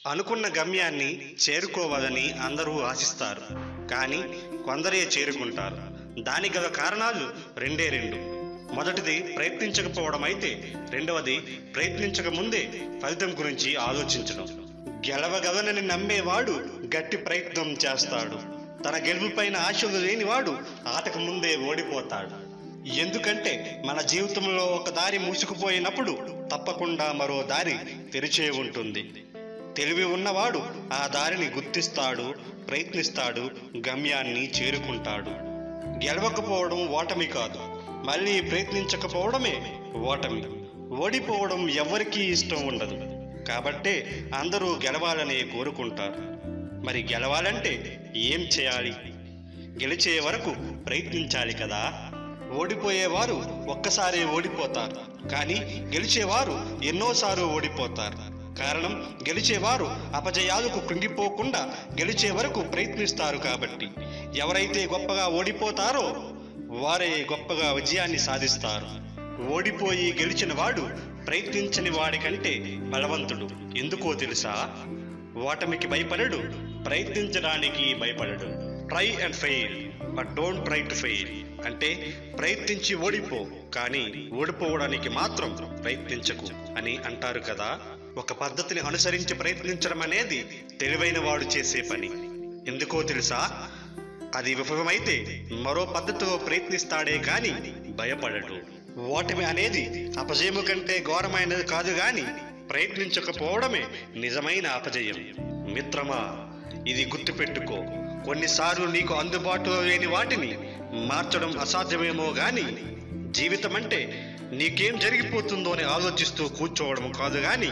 అనుకున్న గమ్యాన్ని చేరుకోవాలని అందరూ ఆశిస్తారు కానీ కొందరే చేరుకుంటారు దానికి గల కారణాలు రెండే రెండు మొదటిది ప్రయత్నించకపోవడం అయితే రెండవది ప్రయత్నించక ముందే ఫలితం గురించి ఆలోచించడం గెలవగలనని నమ్మేవాడు గట్టి ప్రయత్నం చేస్తాడు తన గెలుపుపైన ఆశలు లేనివాడు ఆటకు ముందే ఓడిపోతాడు ఎందుకంటే మన జీవితంలో ఒక దారి మూసుకుపోయినప్పుడు తప్పకుండా మరో దారి తెరిచే ఉంటుంది తెలివి ఉన్నవాడు ఆ దారిని గుర్తిస్తాడు ప్రయత్నిస్తాడు గమ్యాన్ని చేరుకుంటాడు గెలవకపోవడం ఓటమి కాదు మళ్ళీ ప్రయత్నించకపోవడమే ఓటమి ఓడిపోవడం ఎవరికీ ఇష్టం ఉండదు కాబట్టే అందరూ గెలవాలనే కోరుకుంటారు మరి గెలవాలంటే ఏం చేయాలి గెలిచే వరకు ప్రయత్నించాలి కదా ఓడిపోయేవారు ఒక్కసారి ఓడిపోతారు కానీ గెలిచేవారు ఎన్నోసార్లు ఓడిపోతారు కారణం గెలిచేవారు అపజయాలకు కృంగిపోకుండా గెలిచే వరకు ప్రయత్నిస్తారు కాబట్టి ఎవరైతే గొప్పగా ఓడిపోతారో వారే గొప్పగా విజయాన్ని సాధిస్తారు ఓడిపోయి గెలిచిన వాడు ప్రయత్నించని వాడికంటే బలవంతుడు ఎందుకో తెలుసా ఓటమికి భయపడడు ప్రయత్నించడానికి భయపడడు try and fail but don't try to fail అంటే ప్రయత్నించి ఓడిపో కానీ ఓడిపోవడానికి మాత్రం ప్రయత్నించకు అని అంటారు కదా ఒక పద్ధతిని అనుసరించి ప్రయత్నించడం అనేది తెలివైన వాడు చేసే పని ఎందుకో తెలుసా అది విఫలమైతే మరో పద్ధతితో ప్రయత్నిస్తాడే కాని భయపడడు ఓటమి అనేది అపజయము కంటే ఘోరమైనది కాదు గాని ప్రయత్నించకపోవడమే నిజమైన అపజయం మిత్రమా ఇది గుర్తుపెట్టుకో కొన్నిసార్లు నీకు అందుబాటులో లేని వాటిని మార్చడం అసాధ్యమేమో గాని జీవితం అంటే నీకేం జరిగిపోతుందో అని ఆలోచిస్తూ కూర్చోవడం కాదు గాని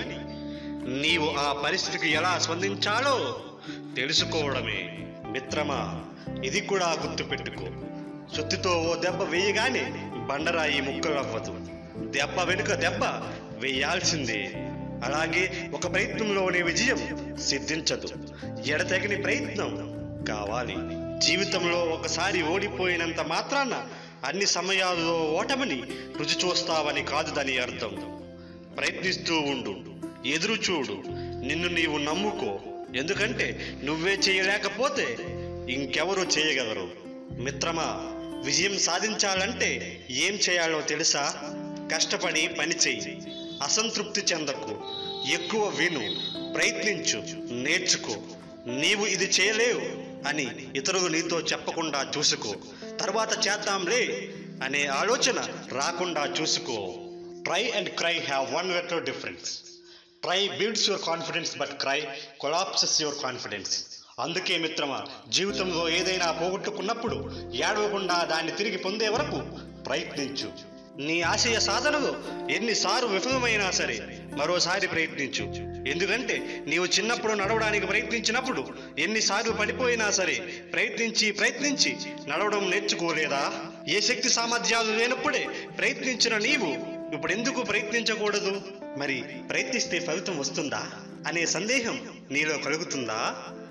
నీవు ఆ పరిస్థితికి ఎలా స్పందించాలో తెలుసుకోవడమే మిత్రమా ఇది కూడా గుర్తుపెట్టుకో సుత్తితో ఓ దెబ్బ వేయగానే బండరాయి ముక్కలవ్వదు దెబ్బ వెనుక దెబ్బ వేయాల్సిందే అలాగే ఒక ప్రయత్నంలోనే విజయం సిద్ధించదు ఎడతెగని ప్రయత్నం కావాలి జీవితంలో ఒకసారి ఓడిపోయినంత మాత్రాన అన్ని సమయాల్లో ఓటమిని రుచి చూస్తావని కాదు దాని అర్థం ప్రయత్నిస్తూ ఉండు ఎదురు చూడు నిన్ను నీవు నమ్ముకో ఎందుకంటే నువ్వే చేయలేకపోతే ఇంకెవరు చేయగలరు మిత్రమా విజయం సాధించాలంటే ఏం చేయాలో తెలుసా కష్టపడి పని చెయ్యి అసంతృప్తి చెందకు ఎక్కువ విను ప్రయత్నించు నేర్చుకో నీవు ఇది చేయలేవు అని ఇతరులు నీతో చెప్పకుండా చూసుకో తర్వాత చేద్దాంలే అనే ఆలోచన రాకుండా చూసుకో try and cry have one letter difference try builds your confidence but cry collapses your confidence అందుకే మిత్రమా జీవితంలో ఏదైనా పోగొట్టుకున్నప్పుడు ఏడవకుండా దాన్ని తిరిగి పొందే వరకు ప్రయత్నించు నీ ఆశయ సాధనలో ఎన్నిసార్లు విఫలమైనా సరే మరోసారి ప్రయత్నించు ఎందుకంటే నీవు చిన్నప్పుడు నడవడానికి ప్రయత్నించినప్పుడు ఎన్నిసార్లు పడిపోయినా సరే ప్రయత్నించి ప్రయత్నించి నడవడం నేర్చుకోలేదా ఏ శక్తి సామర్థ్యాలు లేనప్పుడే ప్రయత్నించిన నీవు ఇప్పుడు ఎందుకు ప్రయత్నించకూడదు మరి ప్రయత్నిస్తే ఫలితం వస్తుందా అనే సందేహం నీలో కలుగుతుందా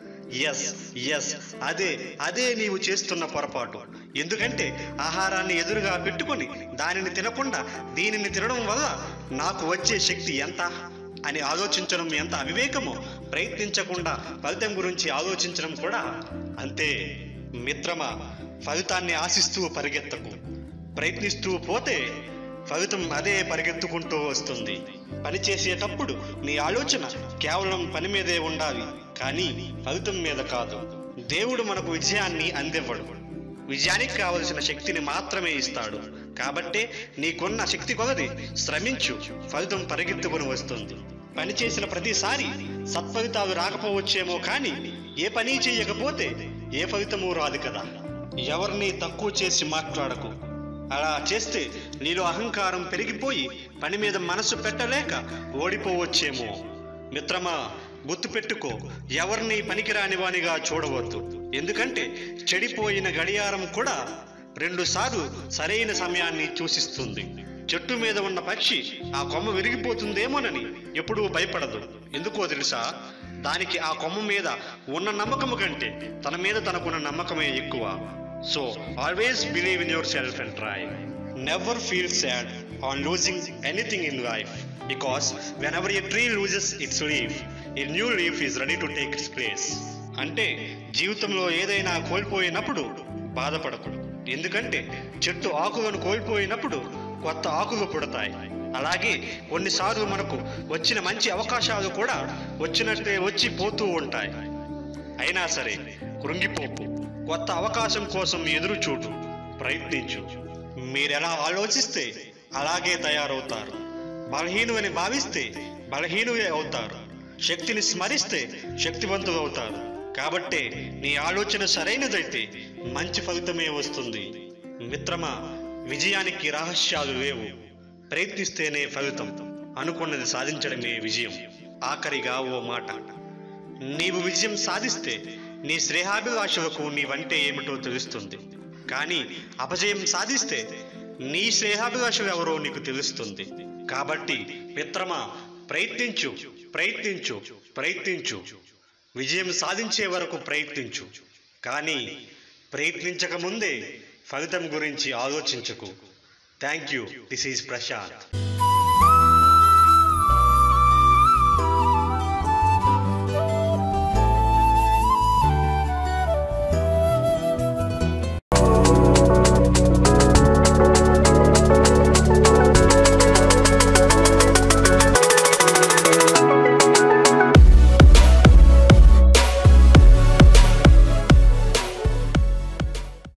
ఎస్ ఎస్ అదే అదే నీవు చేస్తున్న పొరపాటు ఎందుకంటే ఆహారాన్ని ఎదురుగా పెట్టుకొని దానిని తినకుండా దీనిని తినడం వల్ల నాకు వచ్చే శక్తి ఎంత అని ఆలోచించడం ఎంత అవివేకమో ప్రయత్నించకుండా ఫలితం గురించి ఆలోచించడం కూడా అంతే మిత్రమా ఫలితాన్ని ఆశిస్తూ పరిగెత్తకు ప్రయత్నిస్తూ పోతే ఫలితం అదే పరిగెత్తుకుంటూ వస్తుంది పని చేసేటప్పుడు నీ ఆలోచన కేవలం పని మీదే ఉండాలి కానీ ఫలితం మీద కాదు దేవుడు మనకు విజయాన్ని అందివ్వడు విజయానికి కావలసిన శక్తిని మాత్రమే ఇస్తాడు కాబట్టే నీకున్న శక్తి కొలది శ్రమించు ఫలితం పరిగెత్తుకుని వస్తుంది పని చేసిన ప్రతిసారి సత్ఫలితాలు రాకపోవచ్చేమో కానీ ఏ పని చేయకపోతే ఏ ఫలితము రాదు కదా ఎవరిని తక్కువ చేసి మాట్లాడకు అలా చేస్తే నీలో అహంకారం పెరిగిపోయి పని మీద మనసు పెట్టలేక ఓడిపోవచ్చేమో మిత్రమా గుర్తుపెట్టుకో ఎవరిని పనికిరాని వానిగా చూడవద్దు ఎందుకంటే చెడిపోయిన గడియారం కూడా రెండు సార్లు సరైన సమయాన్ని సూచిస్తుంది చెట్టు మీద ఉన్న పక్షి ఆ కొమ్మ విరిగిపోతుందేమోనని ఎప్పుడూ భయపడదు ఎందుకో తెలుసా దానికి ఆ కొమ్మ మీద ఉన్న నమ్మకము కంటే తన మీద తనకున్న నమ్మకమే ఎక్కువ so always believe in yourself and try never feel sad on losing anything in life because whenever a tree loses its leaf, a new leaf is ready to take its place. అంటే జీవితంలో ఏదైనా కోల్పోయినప్పుడు బాధపడకు ఎందుకంటే చెట్టు ఆకులను కోల్పోయినప్పుడు కొత్త ఆకులు పుడతాయి అలాగే కొన్నిసార్లు మనకు వచ్చిన మంచి అవకాశాలు కూడా వచ్చినట్టే వచ్చి పోతూ ఉంటాయి అయినా సరే కృంగిపోకు కొత్త అవకాశం కోసం ఎదురు చూడు ప్రయత్నించు మీరెలా ఆలోచిస్తే అలాగే తయారవుతారు బలహీనువని భావిస్తే బలహీనులే అవుతారు శక్తిని స్మరిస్తే శక్తివంతులు అవుతారు కాబట్టే నీ ఆలోచన సరైనదైతే మంచి ఫలితమే వస్తుంది మిత్రమా విజయానికి రహస్యాలు లేవు ప్రయత్నిస్తేనే ఫలితం అనుకున్నది సాధించడమే విజయం ఆఖరిగా ఓ మాట నీవు విజయం సాధిస్తే నీ శ్రేహాభిలాషులకు నీవంటే ఏమిటో తెలుస్తుంది కానీ అపజయం సాధిస్తే నీ శ్రేహాభిలాషులు ఎవరో నీకు తెలుస్తుంది కాబట్టి మిత్రమా ప్రయత్నించు ప్రయత్నించు ప్రయత్నించు విజయం సాధించే వరకు ప్రయత్నించు కానీ ప్రయత్నించక ముందే ఫలితం గురించి ఆలోచించకు thank you this is Prashanth